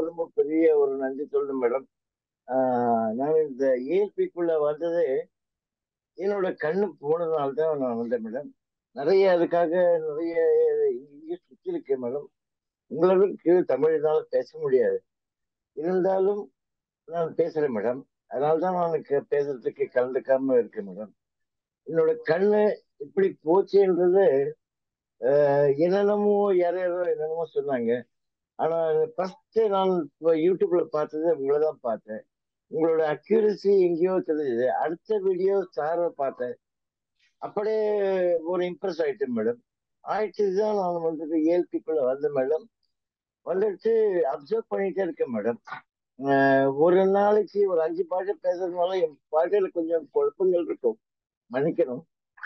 ரொம்ப பெரிய ஒரு நன்றி சொல்லணும் மேடம் ஆஹ் நான் இந்த ஏஎல்பிக்குள்ள வந்தது என்னோட கண்ணு போனதுனால தான் நான் வந்தேன் மேடம் நிறைய அதுக்காக நிறைய இங்கே சுற்றி இருக்கேன் மேடம் உங்களுக்கு தமிழ்னால பேச முடியாது இருந்தாலும் நான் பேசுறேன் மேடம் அதனால தான் நான் க- பேசுறதுக்கு கலந்துக்காம இருக்கேன் மேடம் என்னோட கண்ணு இப்படி போச்சுன்றது ஆஹ் என்னென்னமோ யாரோ யாரோ என்னென்னமோ சொன்னாங்க ஆனா ஃபர்ஸ்ட் நான் இப்போ யூடியூப்ல பார்த்தது உங்களை தான் பார்த்தேன் உங்களோட அக்யூரசி எங்கேயோ தெரிஞ்சது அடுத்த வீடியோ சாரை பார்த்தேன் அப்படியே ஒரு இம்ப்ரெஸ் ஆயிட்டேன் மேடம் ஆயிட்டு தான் நான் வந்துட்டு ஏஎல்பிக்குள்ள வந்தேன் மேடம் வந்துட்டு அப்சர்வ் பண்ணிட்டே இருக்கேன் மேடம் ஒரு நாளைக்கு ஒரு அஞ்சு பாட்டு பேசுறதுனால என் பாட்டுல கொஞ்சம் குழப்பங்கள் இருக்கும் மன்னிக்கணும்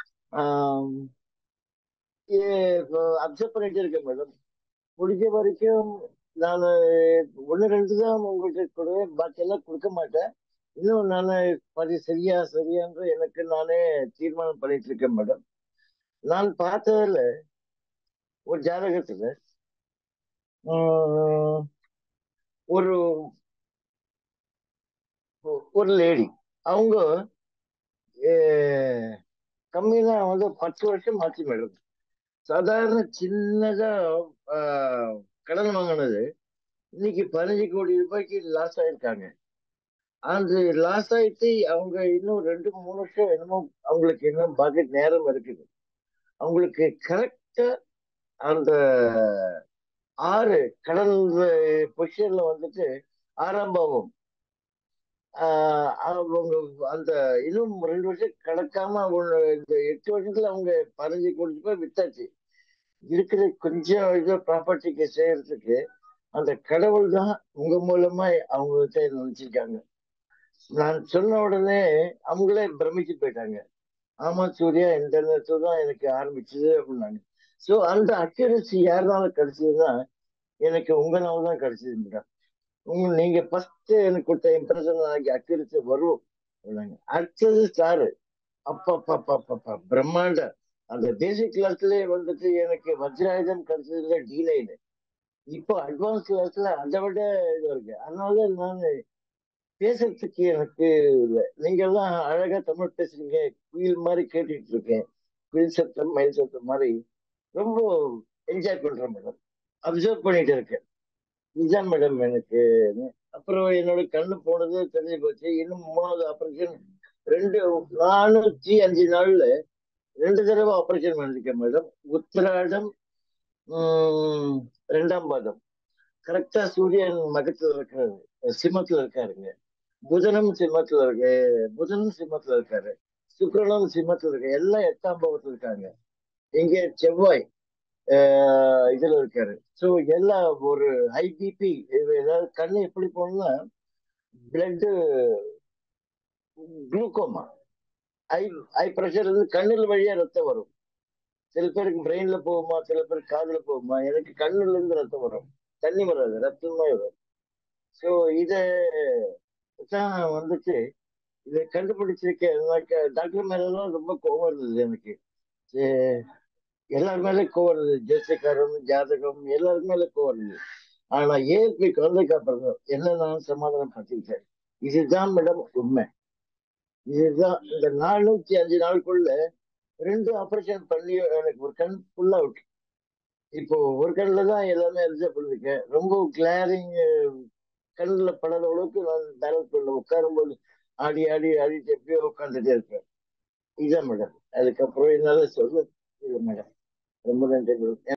அப்சர்வ் பண்ணிட்டே இருக்கேன் மேடம் முடிஞ்ச வரைக்கும் நான் ஒன்று ரெண்டு தான் உங்கள்கிட்ட கொடுவேன் பாக்கியெல்லாம் கொடுக்க மாட்டேன் இன்னும் நான் படி சரியா சரியான்ற எனக்கு நானே தீர்மானம் பண்ணிட்டு இருக்கேன் மேடம் நான் பார்த்ததுல ஒரு ஜாதகத்துல உம், ஒரு ஒரு லேடி அவங்க கம்மியா வந்து பத்து வருஷம் ஆச்சு மேடம் சாதாரண சின்னதா ஆஹ், கடன் வாங்கினது இன்னைக்கு பதினஞ்சு கோடி ரூபாய்க்கு லாஸ் ஆயிருக்காங்க அந்த லாஸ் ஆயிட்டு அவங்க இன்னும் ரெண்டு மூணு வருஷம் என்னமோ அவங்களுக்கு இன்னும் பட்ஜெட் நேரம் இருக்குது அவங்களுக்கு கரெக்டா அந்த ஆறு கடன் பொசிஷன்ல வந்துட்டு ஆறாம் பாவம் ஆஹ் அவங்க அந்த இன்னும் ரெண்டு வருஷம் கிடக்காம அவங்க இந்த எட்டு வருஷத்துல அவங்க பதினஞ்சு கோடி ரூபாய் வித்தாச்சு இருக்கிற கொஞ்சம் இதோ ப்ராப்பர்ட்டிக்கு செய்யறதுக்கு அந்த கடவுள் தான் உங்க மூலமா அவங்க கிட்ட நினைச்சிருக்காங்க நான் சொன்ன உடனே அவங்களே பிரமிச்சு போயிட்டாங்க ஆமா சூர்யா இந்த நேரத்துல தான் எனக்கு ஆரம்பிச்சது அப்படின்னாங்க ஸோ அந்த அக்யூரசி யாருனால கிடைச்சதுன்னா எனக்கு உங்களால தான் கிடைச்சது மேடம் உங்க நீங்க ஃபர்ஸ்ட் எனக்கு கொடுத்த இம்ப்ரெஷன் எனக்கு அக்யூரசி வரும் அப்படின்னாங்க அடுத்தது ஸ்டாரு அப்பா பிரம்மாண்ட அந்த பேசிக் கிளாஸ்லயே வந்துட்டு எனக்கு வஜ்ராயுதம் கிடைச்சதுல டி லைன் இப்போ அட்வான்ஸ் கிளாஸ்ல அதை விட இது இருக்கு அதனால நான் பேசுறதுக்கு எனக்கு இல்லை நீங்க எல்லாம் அழகா தமிழ் பேசுறீங்க குயில் மாதிரி கேட்டுட்டு இருக்கேன் குயில் சத்தம் மயில் சத்தம் மாதிரி ரொம்ப என்ஜாய் பண்றேன் மேடம் அப்சர்வ் பண்ணிட்டு இருக்கேன் இதுதான் மேடம் எனக்கு அப்புறம் என்னோட கண்ணு போனது தெரிஞ்சு போச்சு இன்னும் மூணாவது ஆபரேஷன் ரெண்டு நானூத்தி அஞ்சு நாள்ல ரெண்டு தடவை ஆபரேஷன் பண்ணிருக்கேன் மேடம் உத்திராடம் உம், ரெண்டாம் பாதம் கரெக்டா சூரியன் மகத்துல இருக்காரு சிம்மத்துல இருக்காருங்க புதனும் சிம்மத்துல இருக்கு புதனும் சிம்மத்துல இருக்காரு சுக்கிரனும் சிம்மத்துல இருக்கு எல்லாம் எட்டாம் பாவத்துல இருக்காங்க இங்க செவ்வாய் ஆஹ் இதுல இருக்காரு ஸோ எல்லாம் ஒரு ஹை பிபி ஏதாவது கண்ணு எப்படி போகணும்னா blood glaucoma high high pressure இருந்து கண்ணில் வழியா ரத்தம் வரும் சில பேருக்கு பிரெயின்ல போகுமா சில பேருக்கு காதுல போகுமா எனக்கு கண்ணுல இருந்து ரத்தம் வரும் தண்ணி வராது ரத்தம் தான் வரும் ஸோ இத தான் வந்துட்டு இதை கண்டுபிடிச்சிருக்கேன் எனக்கு டாக்டர் மேலாம் ரொம்ப கோவம் இருந்தது எனக்கு சே- எல்லார் மேலே கோவம் இருந்தது ஜோசியக்காரன் ஜாதகம் எல்லாருக்கு மேலே கோவம் இருந்தது ஆனா ஏற்பி குழந்தைக்கு அப்புறம் என்ன நான் சமாதானம் படுத்திக்கிட்டேன் இதுதான் மேடம் உண்மை இதுதான் இந்த நானூத்தி அஞ்சு நாளுக்குள்ள ரெண்டு ஆபரேஷன் பண்ணி எனக்கு ஒரு கண் ஃபுல்லா அவுட் இப்போ ஒரு கண்ணில் தான் எல்லாமே எலிஜிபிள் இருக்கேன் ரொம்ப கிளாரிங் கண்ணில் படாத அளவுக்கு நான் பேலன்ஸ் பண்ண உட்காரும்போது ஆடி ஆடி ஆடிட்டு எப்படியோ உட்காந்துட்டே இருப்பேன் இதுதான் மேடம் அதுக்கப்புறம் என்னால சொல்ல மேடம் ரொம்ப நன்றி மேடம்